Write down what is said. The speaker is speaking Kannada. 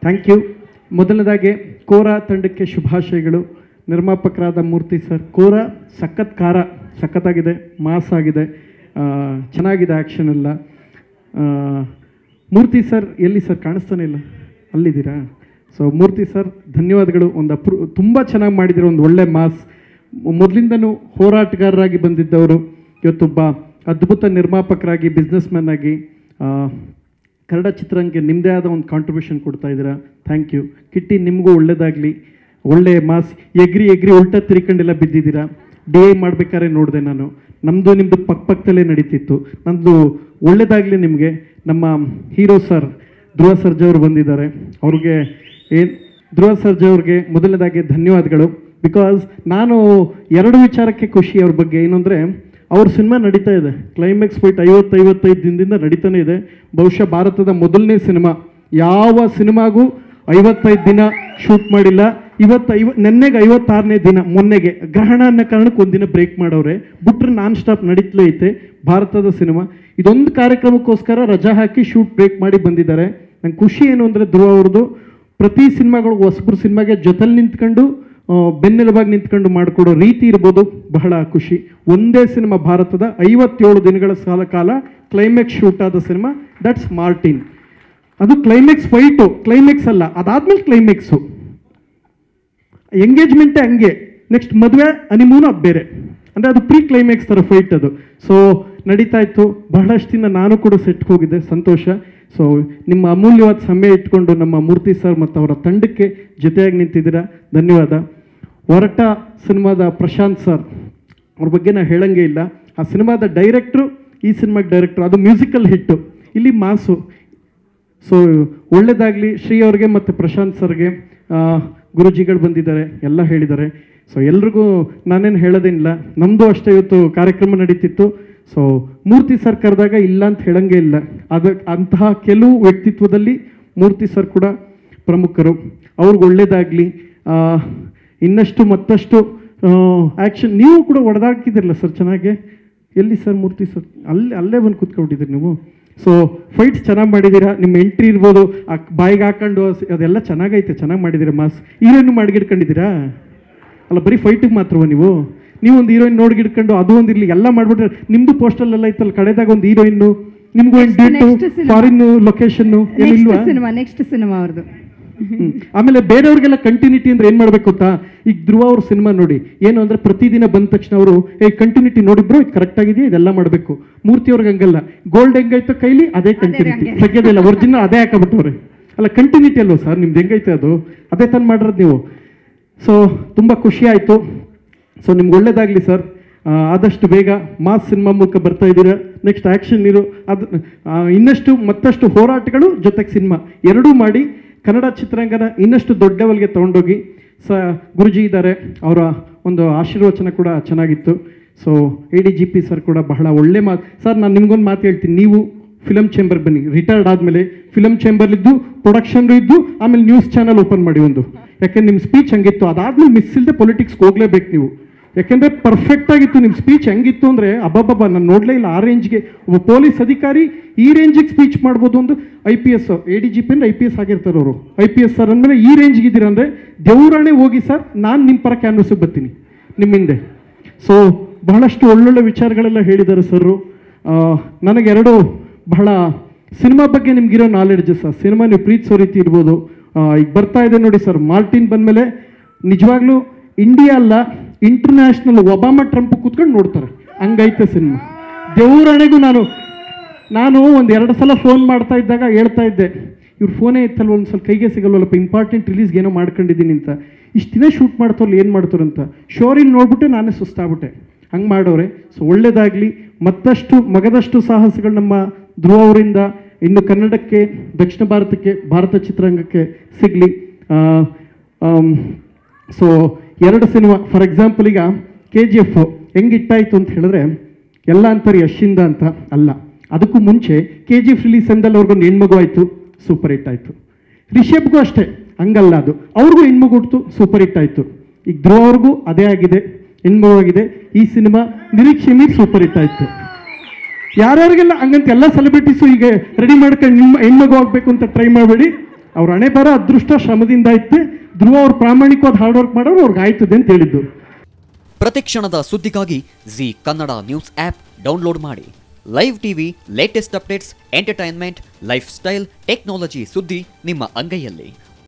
ಥ್ಯಾಂಕ್ ಯು ಮೊದಲನೇದಾಗಿ ಕೋರಾ ತಂಡಕ್ಕೆ ಶುಭಾಶಯಗಳು ನಿರ್ಮಾಪಕರಾದ ಮೂರ್ತಿ ಸರ್ ಕೋರಾ ಸಖತ್ ಖಾರ ಸಖತ್ತಾಗಿದೆ ಮಾಸ್ ಆಗಿದೆ ಆ, ಚೆನ್ನಾಗಿದೆ ಆ್ಯಕ್ಷನ್ ಎಲ್ಲ ಆ, ಮೂರ್ತಿ ಸರ್ ಎಲ್ಲಿ ಸರ್ ಕಾಣಿಸ್ತಾನೆ ಇಲ್ಲ ಅಲ್ಲಿದ್ದೀರಾ ಸೊ ಮೂರ್ತಿ ಸರ್ ಧನ್ಯವಾದಗಳು ಒಂದು ಅಪ್ರೂ ತುಂಬ ಚೆನ್ನಾಗಿ ಮಾಡಿದಿರೋ ಒಂದು ಒಳ್ಳೆ ಮಾಸ್ ಮೊದಲಿಂದನೂ ಹೋರಾಟಗಾರರಾಗಿ ಬಂದಿದ್ದವರು ಇವತ್ತೊಬ್ಬ ಅದ್ಭುತ ನಿರ್ಮಾಪಕರಾಗಿ ಬಿಸ್ನೆಸ್ ಮ್ಯಾನ್ ಆಗಿ ಆ, ಕನ್ನಡ ಚಿತ್ರರಂಗಕ್ಕೆ ನಿಮ್ಮದೇ ಆದ ಒಂದು ಕಾಂಟ್ರಿಬ್ಯೂಷನ್ ಕೊಡ್ತಾ ಇದ್ದೀರಾ ಥ್ಯಾಂಕ್ ಯು ಕಿಟ್ಟಿ ನಿಮಗೂ ಒಳ್ಳೇದಾಗಲಿ ಒಳ್ಳೆ ಮಾಸ್ ಎಗ್ರಿ ಎಗ್ರಿ ಉಲ್ಟಾ ತಿರ್ಕೊಂಡೆಲ್ಲ ಬಿದ್ದಿದ್ದೀರಾ ಡಿ ಐ ಮಾಡ್ಬೇಕಾದ್ರೆ ನೋಡಿದೆ ನಾನು ನಮ್ಮದು ನಿಮ್ಮದು ಪಕ್ಕ ಪಕ್ಕದಲ್ಲೇ ನಡೀತಿತ್ತು ನಮ್ಮದು ಒಳ್ಳೇದಾಗಲಿ ನಿಮಗೆ ನಮ್ಮ ಹೀರೋ ಸರ್ ಧ್ರುವ ಸರ್ಜಾ ಅವರು ಬಂದಿದ್ದಾರೆ ಅವ್ರಿಗೆ ಏನು ಧ್ರುವ ಸರ್ಜಾ ಅವ್ರಿಗೆ ಮೊದಲನೇದಾಗಿ ಧನ್ಯವಾದಗಳು ಬಿಕಾಸ್ ನಾನು ಎರಡು ವಿಚಾರಕ್ಕೆ ಖುಷಿ ಅವ್ರ ಬಗ್ಗೆ ಏನು ಅಂದರೆ ಅವ್ರ ಸಿನಿಮಾ ನಡೀತಾ ಇದೆ ಕ್ಲೈಮ್ಯಾಕ್ಸ್ ಫೈಟ್ ಐವತ್ತೈವತ್ತೈದು ದಿನದಿಂದ ನಡೀತಾನೆ ಇದೆ ಬಹುಶಃ ಭಾರತದ ಮೊದಲನೇ ಸಿನಿಮಾ ಯಾವ ಸಿನಿಮಾಗೂ ಐವತ್ತೈದು ದಿನ ಶೂಟ್ ಮಾಡಿಲ್ಲ ಇವತ್ತು ಐವ ನೆನ್ನೆಗೆ ಐವತ್ತಾರನೇ ದಿನ ಮೊನ್ನೆಗೆ ಗ್ರಹಣ ಅನ್ನೋ ಕಾರಣಕ್ಕೆ ಒಂದಿನ ಬ್ರೇಕ್ ಮಾಡವ್ರೆ ಬಿಟ್ರೆ ನಾನ್ ಸ್ಟಾಪ್ ನಡೀತಲೇ ಐತೆ ಭಾರತದ ಸಿನಿಮಾ ಇದೊಂದು ಕಾರ್ಯಕ್ರಮಕ್ಕೋಸ್ಕರ ರಜಾ ಹಾಕಿ ಶೂಟ್ ಬ್ರೇಕ್ ಮಾಡಿ ಬಂದಿದ್ದಾರೆ ನಂಗೆ ಖುಷಿ ಏನು ಅಂದರೆ ಧ್ರುವ ಅವ್ರದ್ದು ಪ್ರತಿ ಸಿನಿಮಾಗಳು ಹೊಸಬ್ರು ಸಿನಿಮಾಗೆ ಜೊತೆಲಿ ನಿಂತ್ಕೊಂಡು ಆ, ಬೆನ್ನೆಲುಬಾಗಿ ನಿಂತ್ಕೊಂಡು ಮಾಡಿಕೊಡೋ ರೀತಿ ಇರ್ಬೋದು ಬಹಳ ಖುಷಿ ಒಂದೇ ಸಿನಿಮಾ ಭಾರತದ ಐವತ್ತೇಳು ದಿನಗಳ ಕಾಲ ಕಾಲ ಕ್ಲೈಮ್ಯಾಕ್ಸ್ ಶೂಟ್ ಆದ ಸಿನಿಮಾ ದಟ್ಸ್ ಮಾರ್ಟಿನ್ ಅದು ಕ್ಲೈಮ್ಯಾಕ್ಸ್ ಫೈಟು ಕ್ಲೈಮ್ಯಾಕ್ಸ್ ಅಲ್ಲ ಅದಾದ್ಮೇಲೆ ಕ್ಲೈಮ್ಯಾಕ್ಸು ಎಂಗೇಜ್ಮೆಂಟೇ ಹಂಗೆ ನೆಕ್ಸ್ಟ್ ಮದುವೆ ಹನಿಮೂನ್ ಅದು ಬೇರೆ ಅಂದರೆ ಅದು ಪ್ರೀ ಕ್ಲೈಮ್ಯಾಕ್ಸ್ ಥರ ಫೈಟ್ ಅದು ಸೊ ನಡೀತಾ ಇತ್ತು ಬಹಳಷ್ಟು ದಿನ ನಾನು ಕೂಡ ಸೆಟ್ಗೆ ಹೋಗಿದ್ದೆ ಸಂತೋಷ ಸೊ ನಿಮ್ಮ ಅಮೂಲ್ಯವಾದ ಸಮಯ ಇಟ್ಕೊಂಡು ನಮ್ಮ ಮೂರ್ತಿ ಸರ್ ಮತ್ತು ಅವರ ತಂಡಕ್ಕೆ ಜೊತೆಯಾಗಿ ನಿಂತಿದ್ದೀರಾ ಧನ್ಯವಾದ ಹೊರಟ ಸಿನಿಮಾದ ಪ್ರಶಾಂತ್ ಸರ್ ಅವ್ರ ಬಗ್ಗೆ ನಾ ಹೇಳಂಗೆ ಇಲ್ಲ ಆ ಸಿನಿಮಾದ ಡೈರೆಕ್ಟ್ರು ಈ ಸಿನಿಮಾಗೆ ಡೈರೆಕ್ಟ್ರು ಅದು ಮ್ಯೂಸಿಕಲ್ ಹಿಟ್ಟು ಇಲ್ಲಿ ಮಾಸು ಸೊ ಒಳ್ಳೇದಾಗಲಿ ಶ್ರೀ ಅವ್ರಿಗೆ ಮತ್ತು ಪ್ರಶಾಂತ್ ಸರ್ಗೆ ಆ, ಗುರುಜಿಗಳು ಬಂದಿದ್ದಾರೆ ಎಲ್ಲ ಹೇಳಿದ್ದಾರೆ ಸೊ ಎಲ್ರಿಗೂ ನಾನೇನು ಹೇಳೋದೇನಿಲ್ಲ ನಮ್ಮದು ಅಷ್ಟೇ ಇವತ್ತು ಕಾರ್ಯಕ್ರಮ ನಡೀತಿತ್ತು ಸೊ ಮೂರ್ತಿ ಸರ್ ಕರೆದಾಗ ಇಲ್ಲ ಅಂತ ಹೇಳಂಗೆ ಇಲ್ಲ ಅದ ಅಂತಹ ಕೆಲವು ವ್ಯಕ್ತಿತ್ವದಲ್ಲಿ ಮೂರ್ತಿ ಸರ್ ಕೂಡ ಪ್ರಮುಖರು ಅವ್ರಿಗೆ ಒಳ್ಳೇದಾಗಲಿ ಇನ್ನಷ್ಟು ಮತ್ತಷ್ಟು ಆ್ಯಕ್ಷನ್ ನೀವು ಕೂಡ ಹೊಡೆದಾಕಿದಿರಲ್ಲ ಸರ್ ಚೆನ್ನಾಗೆ ಎಲ್ಲಿ ಸರ್ ಮೂರ್ತಿ ಸರ್ ಅಲ್ಲಿ ಅಲ್ಲೇ ಬಂದು ಕೂತ್ಕೊಂಡಿದ್ದೀರಿ ನೀವು ಸೊ ಫೈಟ್ಸ್ ಚೆನ್ನಾಗಿ ಮಾಡಿದ್ದೀರಾ ನಿಮ್ಮ ಎಂಟ್ರಿ ಇರ್ಬೋದು ಆ ಬಾಯಿಗೆ ಹಾಕೊಂಡು ಸ- ಅದೆಲ್ಲ ಚೆನ್ನಾಗೈತೆ ಚೆನ್ನಾಗಿ ಮಾಡಿದ್ದೀರಾ ಮಾಸ್ ಹೀರೋಯಿನ್ ಮಾಡಿಗಿಡ್ಕೊಂಡಿದ್ದೀರಾ ಅಲ್ಲ ಬರೀ ಫೈಟಿಗೆ ಮಾತ್ರವ ನೀವು ನೀವು ಒಂದು ಹೀರೋಯಿನ್ ನೋಡ್ಗಿಡ್ಕೊಂಡು ಅದು ಒಂದು ಇರ್ಲಿ ಎಲ್ಲ ಮಾಡ್ಬಿಟ್ರೆ ನಿಮ್ದು ಪೋಸ್ಟಲ್ಲೆಲ್ಲ ಇತ್ತಲ್ಲ ಕಡೆದಾಗ ಒಂದು ಹೀರೋಯಿನ್ನು ನಿಮ್ಗೂ ಏನು Next- date next cinema. Foreign location ಏನಿಲ್ವಾ ನೆಕ್ಸ್ಟ್ ಸಿನಿಮಾ ನೆಕ್ಸ್ಟ್ ಸಿನಿಮಾ ಅವ್ರದ್ದು ಹ್ಮ್. ಆಮೇಲೆ ಬೇರೆಯವ್ರಿಗೆಲ್ಲ ಕಂಟಿನ್ಯೂಟಿ ಅಂದ್ರೆ ಏನ್ ಮಾಡ್ಬೇಕು ಗೊತ್ತಾ ಈಗ ಧ್ರುವ ಅವ್ರ ಸಿನಿಮಾ ನೋಡಿ ಏನು ಅಂದ್ರೆ ಪ್ರತಿದಿನ ಬಂದ ತಕ್ಷಣ ಅವರು ಏ ಕಂಟಿನ್ಯೂಟಿ ನೋಡಿಬ್ರು ಇದು ಕರೆಕ್ಟ್ ಆಗಿದೆಯಾ ಇದೆಲ್ಲ ಮಾಡಬೇಕು ಮೂರ್ತಿ ಅವ್ರಿಗೆ ಹಂಗಲ್ಲ ಗೋಲ್ಡ್ ಹೆಂಗೈತೋ ಕೈಲಿ ಅದೇ ಕಂಟಿನ್ಯೂಟಿ ಹಂಗೆ. ತೆಗೆಯೋದಿಲ್ಲ ಒರಿಜಿನಲ್ ಅದೇ ಹಾಕಬಿಟ್ಟವ್ರೆ ಅಲ್ಲ ಕಂಟಿನ್ಯೂಟಿ ಅಲ್ವಾ ಸರ್ ನಿಮ್ದು ಹೆಂಗೈತೆ ಅದು ಅದೇ ತಂದು ಮಾಡಿರೋದು ನೀವು ಸೊ ತುಂಬ ಖುಷಿ ಆಯಿತು ಸೊ ನಿಮ್ಗೆ ಒಳ್ಳೇದಾಗಲಿ ಸರ್ ಆದಷ್ಟು ಬೇಗ ಮಾಸ್ ಸಿನಿಮಾ ಮೂಲಕ ಬರ್ತಾ ಇದ್ದೀರಾ ನೆಕ್ಸ್ಟ್ ಆ್ಯಕ್ಷನ್ ಇರು ಅದು ಆ, ಇನ್ನಷ್ಟು ಮತ್ತಷ್ಟು ಹೋರಾಟಗಳು ಜೊತೆಗೆ ಸಿನಿಮಾ ಎರಡೂ ಮಾಡಿ ಕನ್ನಡ ಚಿತ್ರರಂಗನ ಇನ್ನಷ್ಟು ದೊಡ್ಡ ಲೆವೆಲ್ಗೆ ತೊಗೊಂಡೋಗಿ ಸ ಗುರುಜಿ ಇದ್ದಾರೆ ಅವರ ಒಂದು ಆಶೀರ್ವಚನ ಕೂಡ ಚೆನ್ನಾಗಿತ್ತು so A D G P sir ಕೂಡ ಬಹಳ ಒಳ್ಳೆ ಮಾತು ಸರ್ ನಾನು ನಿಮ್ಗೊಂದು ಮಾತು ಹೇಳ್ತೀನಿ ನೀವು ಫಿಲಮ್ ಚೇಂಬರ್ ಬನ್ನಿ ರಿಟೈರ್ಡ್ ಆದಮೇಲೆ ಫಿಲಮ್ ಚೇಂಬರ್ಲಿದ್ದು ಪ್ರೊಡಕ್ಷನ್ ಇದ್ದು ಆಮೇಲೆ ನ್ಯೂಸ್ ಚಾನಲ್ ಓಪನ್ ಮಾಡಿ ಒಂದು ಯಾಕೆಂದ್ರೆ ನಿಮ್ಮ ಸ್ಪೀಚ್ ಹಂಗಿತ್ತು ಅದಾದ್ಮೇಲೆ ಮಿಸ್ ಇಲ್ಲದೆ ಪೊಲಿಟಿಕ್ಸ್ಗೆ ಹೋಗ್ಲೇಬೇಕು ನೀವು ಯಾಕೆಂದ್ರೆ ಪರ್ಫೆಕ್ಟ್ ಆಗಿತ್ತು ನಿಮ್ಮ ಸ್ಪೀಚ್ ಹೆಂಗಿತ್ತು ಅಂದ್ರೆ ಅಬ್ಬಬ್ಬಬ್ಬ ನಾನು ನೋಡಲೇ ಇಲ್ಲ ಆ ರೇಂಜ್ಗೆ ಒಬ್ಬ ಪೊಲೀಸ್ ಅಧಿಕಾರಿ ಈ ರೇಂಜಿಗೆ ಸ್ಪೀಚ್ ಮಾಡ್ಬೋದು ಒಂದು I P S A D G P ಅಂದ್ರೆ ಐ ಪಿ ಎಸ್ ಆಗಿರ್ತಾರೆ ಅವರು ಐ ಪಿ ಎಸ್ ಸರ್ ಅಂದಮೇಲೆ ಈ ರೇಂಜ್ಗೆ ಇದ್ದೀರ ಅಂದ್ರೆ ದೇವರಾಣೆ ಹೋಗಿ ಸರ್ ನಾನು ನಿಮ್ಮ ಪರ ಕ್ಯಾನ್ವಸ್ಗೆ ಬರ್ತೀನಿ ನಿಮ್ಮ ಹಿಂದೆ ಸೊ ಬಹಳಷ್ಟು ಒಳ್ಳೊಳ್ಳೆ ವಿಚಾರಗಳೆಲ್ಲ ಹೇಳಿದ್ದಾರೆ ಸರ್ ನನಗೆ ಎರಡು ಬಹಳ ಸಿನಿಮಾ ಬಗ್ಗೆ ನಿಮ್ಗಿರೋ ನಾಲೆಡ್ಜ್ ಸರ್ ಸಿನಿಮಾ ನೀವು ಪ್ರೀತಿಸೋ ರೀತಿ ಇರ್ಬೋದು ಆ, ಈಗ ಬರ್ತಾ ಇದೆ ನೋಡಿ ಸರ್ ಮಾರ್ಟಿನ್ ಬಂದಮೇಲೆ ನಿಜವಾಗ್ಲೂ ಇಂಡಿಯಾ ಅಲ್ಲ ಇಂಟರ್ನ್ಯಾಷನಲ್ ಒಬಾಮಾ ಟ್ರಂಪ್ ಕೂತ್ಕೊಂಡು ನೋಡ್ತಾರೆ ಹಂಗೈತೆ ಸಿನಿಮಾ ದೇವರಣೆಗೂ ನಾನು ನಾನು ಒಂದು ಎರಡು ಸಲ ಫೋನ್ ಮಾಡ್ತಾ ಇದ್ದಾಗ ಹೇಳ್ತಾ ಇದ್ದೆ ಇವ್ರ ಫೋನೇ ಇತ್ತಲ್ವ ಒಂದು ಸ್ವಲ್ಪ ಕೈಗೆ ಸಿಗಲ್ವಲ್ಲಪ್ಪ ಇಂಪಾರ್ಟೆಂಟ್ ರಿಲೀಸ್ಗೆ ಏನೋ ಮಾಡ್ಕೊಂಡಿದ್ದೀನಿ ಅಂತ ಇಷ್ಟು ದಿನ ಶೂಟ್ ಮಾಡ್ತಾರಲ್ಲ ಏನು ಮಾಡ್ತಾರೆ ಅಂತ ಶೋರಿನ ನೋಡ್ಬಿಟ್ಟೆ ನಾನೇ ಸುಸ್ತಾಗ್ಬಿಟ್ಟೆ ಹಂಗೆ ಮಾಡೋರೆ ಸೊ ಒಳ್ಳೇದಾಗಲಿ ಮತ್ತಷ್ಟು ಮಗದಷ್ಟು ಸಾಹಸಗಳು ನಮ್ಮ ಧ್ರುವ ಅವರಿಂದ ಇನ್ನು ಕನ್ನಡಕ್ಕೆ ದಕ್ಷಿಣ ಭಾರತಕ್ಕೆ ಭಾರತ ಚಿತ್ರರಂಗಕ್ಕೆ ಸಿಗಲಿ ಸೊ ಎರಡು ಸಿನಿಮಾ ಫಾರ್ ಎಕ್ಸಾಂಪಲ್ ಈಗ ಕೆ ಜಿ ಎಫ್ ಹೆಂಗೆ ಇಟ್ಟಾಯಿತು ಅಂತ ಹೇಳಿದ್ರೆ ಎಲ್ಲ ಅಂತಾರೆ ಯಶಿಂದ ಅಂತ ಅಲ್ಲ ಅದಕ್ಕೂ ಮುಂಚೆ ಕೆ ಜಿ ಎಫ್ ರಿಲೀಸ್ ಅಂದಲ್ಲಿ ಅವ್ರಿಗೊಂದು ಹೆಣ್ಮಗು ಆಯಿತು ಸೂಪರ್ ಹಿಟ್ ಆಯಿತು ರಿಷಬ್ಗೂ ಅಷ್ಟೇ ಹಂಗಲ್ಲ ಅದು ಅವ್ರಿಗೂ ಹೆಣ್ಮಗು ಹುಟ್ಟಿತು ಸೂಪರ್ ಹಿಟ್ ಆಯಿತು ಈಗ ಧ್ರುವ ಅವ್ರಿಗೂ ಅದೇ ಆಗಿದೆ ಹೆಣ್ಮಗು ಆಗಿದೆ ಈ ಸಿನಿಮಾ ನಿರೀಕ್ಷೆ ಮೀರಿ ಸೂಪರ್ ಹಿಟ್ ಆಯಿತು ಯಾರ್ಯಾರಿಗೆಲ್ಲ ಹಂಗಂತ ಎಲ್ಲ ಸೆಲೆಬ್ರಿಟೀಸು ಈಗ ರೆಡಿ ಮಾಡ್ಕೊಂಡು ನಿಮ್ಮ ಹೆಣ್ಮಗು ಆಗಬೇಕು ಅಂತ ಟ್ರೈ ಮಾಡಬೇಡಿ ಅವ್ರ ಹಣೆ ಬರ ಅದೃಷ್ಟ ಶ್ರಮದಿಂದ ಐತೆ ಧ್ರುವ ಅವ್ರು ಪ್ರಾಮಾಣಿಕವಾದ ಹಾರ್ಡ್ ವರ್ಕ್ ಮಾಡೋರು ಅವ್ರಿಗೆ ಆಯ್ತದೆ ಅಂತ ಹೇಳಿದ್ದು ಪ್ರತಿಕ್ಷಣದ ಸುದ್ದಿಗಾಗಿ Zee Kannada news app download ಮಾಡಿ live TV latest updates entertainment lifestyle technology ಸುದ್ದಿ ನಿಮ್ಮ ಅಂಗೈಯಲ್ಲಿ